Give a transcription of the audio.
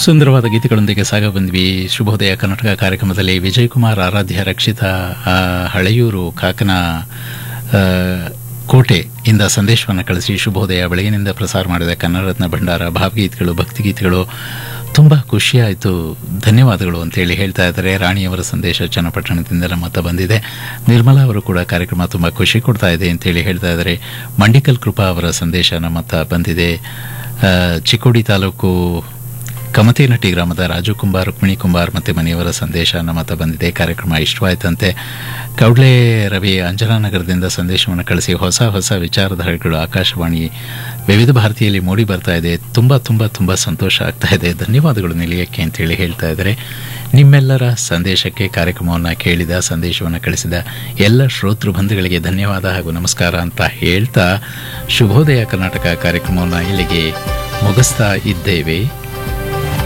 ಸುಂದರವಾದ ಗೀತೆಗಳೊಂದಿಗೆ ಸಾಗ ಬಂದ್ವಿ ಶುಭೋದಯ ಕರ್ನಾಟಕ ಕಾರ್ಯಕ್ರಮದಲ್ಲಿ ವಿಜಯ್ ಕುಮಾರ್ ಆರಾಧ್ಯ ರಕ್ಷಿತಾ ಆ, ಹಳೆಯೂರು ಕಾಕನ ಆ, ಕೋಟೆ ಇಂದ ಸಂದೇಶವನ್ನು ಕಳಿಸಿ ಶುಭೋದಯ ಬೆಳಗಿನಿಂದ ಪ್ರಸಾರ ಮಾಡಿದ ಕನ್ನಡ ರತ್ನ ಭಂಡಾರ ಭಾವಗೀತೆಗಳು ಭಕ್ತಿಗೀತೆಗಳು ತುಂಬ ಖುಷಿಯಾಯಿತು ಧನ್ಯವಾದಗಳು ಅಂತೇಳಿ ಹೇಳ್ತಾ ಇದ್ದಾರೆ ರಾಣಿಯವರ ಸಂದೇಶ ಚನ್ನಪಟ್ಟಣದಿಂದ ನಮ್ಮ ಹತ್ರ ಬಂದಿದೆ ನಿರ್ಮಲಾ ಅವರು ಕೂಡ ಕಾರ್ಯಕ್ರಮ ತುಂಬ ಖುಷಿ ಕೊಡ್ತಾ ಇದೆ ಅಂತೇಳಿ ಹೇಳ್ತಾ ಇದ್ದಾರೆ ಮಂಡಿಕಲ್ ಕೃಪಾ ಅವರ ಸಂದೇಶ ನಮ್ಮ ಹತ್ರ ಬಂದಿದೆ ಆ, ಚಿಕ್ಕೋಡಿ ತಾಲೂಕು ಕಮತೇನಟ್ಟಿ ಗ್ರಾಮದ ರಾಜು ಕುಂಬಾರ್ ರುಕ್ಮಿಣಿ ಕುಂಬಾರ್ ಮತ್ತು ಮನೆಯವರ ಸಂದೇಶ ನಮ್ಮ ಹತ್ರ ಬಂದಿದೆ ಕಾರ್ಯಕ್ರಮ ಇಷ್ಟವಾಯ್ತಂತೆ ಕೌಡ್ಲೆ ರವಿ ಅಂಜನಾನಗರದಿಂದ ಸಂದೇಶವನ್ನು ಕಳಿಸಿ ಹೊಸ ಹೊಸ ವಿಚಾರಧಾರೆಗಳು ಆಕಾಶವಾಣಿ ವಿವಿಧ ಭಾರತೀಯಲ್ಲಿ ಮೂಡಿ ಬರ್ತಾ ಇದೆ ತುಂಬ ತುಂಬ ತುಂಬ ಸಂತೋಷ ಆಗ್ತಾ ಇದೆ ಧನ್ಯವಾದಗಳು ನಿಲಯಕ್ಕೆ ಅಂತೇಳಿ ಹೇಳ್ತಾ ಇದ್ದಾರೆ ನಿಮ್ಮೆಲ್ಲರ ಸಂದೇಶಕ್ಕೆ ಕಾರ್ಯಕ್ರಮವನ್ನು ಕೇಳಿದ ಸಂದೇಶವನ್ನು ಕಳಿಸಿದ ಎಲ್ಲ ಶ್ರೋತೃ ಬಂಧುಗಳಿಗೆ ಧನ್ಯವಾದ ಹಾಗೂ ನಮಸ್ಕಾರ ಅಂತ ಹೇಳ್ತಾ ಶುಭೋದಯ ಕರ್ನಾಟಕ ಕಾರ್ಯಕ್ರಮವನ್ನು ಇಲ್ಲಿಗೆ ಮುಗಿಸ್ತಾ ಇದ್ದೇವೆ